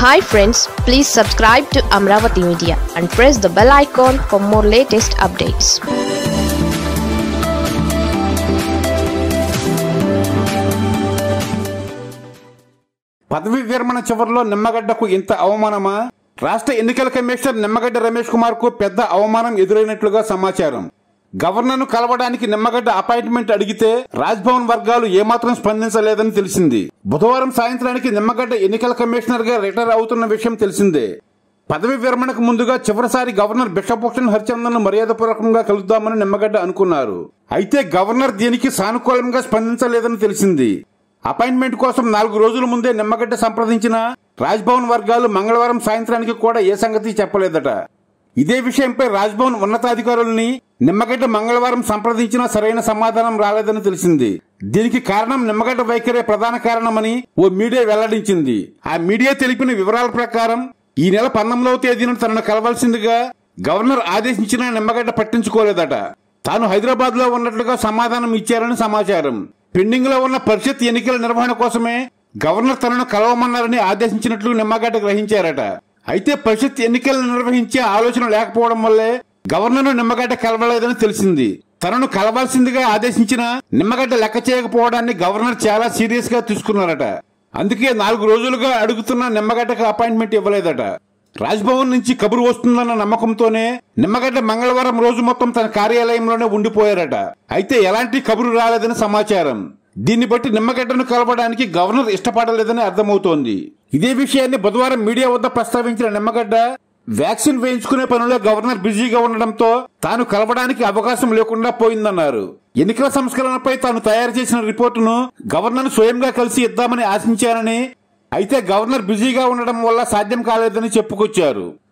hi friends please subscribe to Amaravati media and press the bell icon for more latest updates పదవి విరమణ చివరిలో నిమ్మగడ్డకు ఇంత అవమానమా రాష్ట్ర ఎన్నికల కమిషనర్ నిమ్మగడ్డ రమేష్ కుమార్ కు పెద్ద అవమానం ఎదురైనట్లుగా సమాచారం గవర్నర్ను కలవడానికి నిమ్మగడ్డ అపాయింట్మెంట్ అడిగితే రాజ్భవన్ వర్గాలు ఏమాత్రం స్పందించలేదని తెలిసింది బుధవారం సాయంత్రానికి నిమ్మగడ్డ ఎన్నికల కమిషనర్ గా రిటైర్ అవుతున్న విషయం తెలిసిందే పదవి విరమణకు ముందుగా చివరిసారి గవర్నర్ బిషభూషణ్ హరిచందన్ మర్యాదపూర్వకంగా కలుద్దామని నిమ్మగడ్డ అనుకున్నారు అయితే గవర్నర్ దీనికి సానుకూలంగా స్పందించలేదని తెలిసింది అపాయింట్మెంట్ కోసం నాలుగు రోజుల ముందే నిమ్మగడ్డ సంప్రదించిన రాజ్భవన్ వర్గాలు మంగళవారం సాయంత్రానికి కూడా ఏ సంగతి చెప్పలేదట ఇదే విషయంపై రాజ్భవన్ ఉన్నతాధికారుల్ని నిమ్మగడ్డ మంగళవారం సంప్రదించినా సరైన సమాధానం రాలేదని తెలిసింది దీనికి కారణం నిమ్మగడ్డ వైఖరే ప్రధాన కారణమని ఓ మీడియా వెల్లడించింది ఆ మీడియా తెలిపిన వివరాల ప్రకారం ఈ నెల పంతొమ్మిదవ తేదీన తనను కలవాల్సిందిగా గవర్నర్ ఆదేశించిన నిమ్మగడ్డ పట్టించుకోలేదట తాను హైదరాబాద్ లో ఉన్నట్లుగా సమాధానం ఇచ్చారని సమాచారం పెండింగ్ లో ఉన్న పరిషత్ ఎన్నికల నిర్వహణ కోసమే గవర్నర్ తనను కలవమన్నారని ఆదేశించినట్లు నిమ్మగడ్డ గ్రహించారట అయితే పరిషత్ ఎన్నికలను నిర్వహించే ఆలోచన లేకపోవడం వల్లే గవర్నర్ నిమ్మగడ్డ కలవలేదని తెలిసింది తనను కలవాల్సిందిగా ఆదేశించిన నిమ్మగడ్డ లెక్క చేయకపోవడాన్ని గవర్నర్ చాలా సీరియస్ గా తీసుకున్నారట అందుకే నాలుగు రోజులుగా అడుగుతున్న నిమ్మగడ్డకు అపాయింట్మెంట్ ఇవ్వలేదట రాజ్భవన్ నుంచి కబురు వస్తుందన్న నమ్మకంతోనే నిమ్మగడ్డ మంగళవారం రోజు మొత్తం తన కార్యాలయంలోనే ఉండిపోయారట అయితే ఎలాంటి కబురు రాలేదని సమాచారం దీన్ని బట్టి నిమ్మగడ్డను కలవడానికి గవర్నర్ ఇష్టపడలేదని అర్థమవుతోంది ఇదే విషయాన్ని బుధవారం మీడియా వద్ద ప్రస్తావించిన నిమ్మగడ్డ వ్యాక్సిన్ వేయించుకునే పనిలో గవర్నర్ బిజీగా ఉండడంతో తాను కలవడానికి అవకాశం లేకుండా పోయిందన్నారు ఎన్నికల సంస్కరణపై తాను తయారు చేసిన రిపోర్టును గవర్నర్ స్వయంగా కలిసి ఇద్దామని ఆశించానని అయితే గవర్నర్ బిజీగా ఉండడం వల్ల సాధ్యం కాలేదని చెప్పుకొచ్చారు